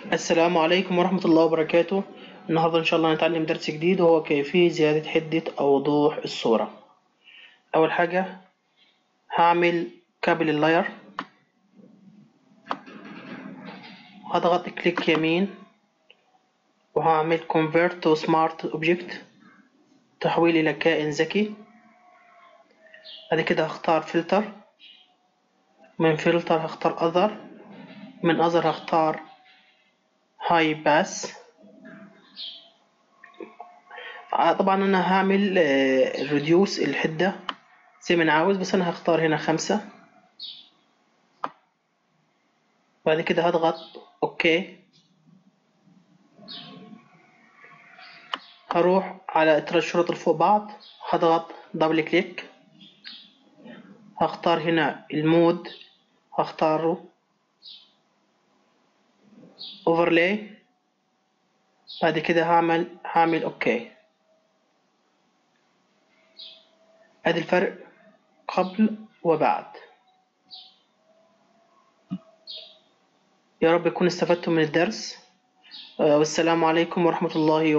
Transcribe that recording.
السلام عليكم ورحمة الله وبركاته النهاردة إن شاء الله هنتعلم درس جديد وهو كيفية زيادة حدة أو وضوح الصورة أول حاجة هعمل كابل اللاير هضغط كليك يمين وهعمل convert to smart object تحويل إلى كائن ذكي بعد كده هختار فلتر من فلتر هختار other من other هختار هاي باس طبعا انا هعمل ريديوس الحدة زي ما انا عاوز بس انا هختار هنا خمسة بعد كده هضغط اوكي هروح على الثلاث شروط اللي فوق بعض هضغط دبل كليك هختار هنا المود هختاره اوفرلاي بعد كده هعمل هعمل اوكي ادي الفرق قبل وبعد يا رب يكون استفدتم من الدرس والسلام عليكم ورحمة الله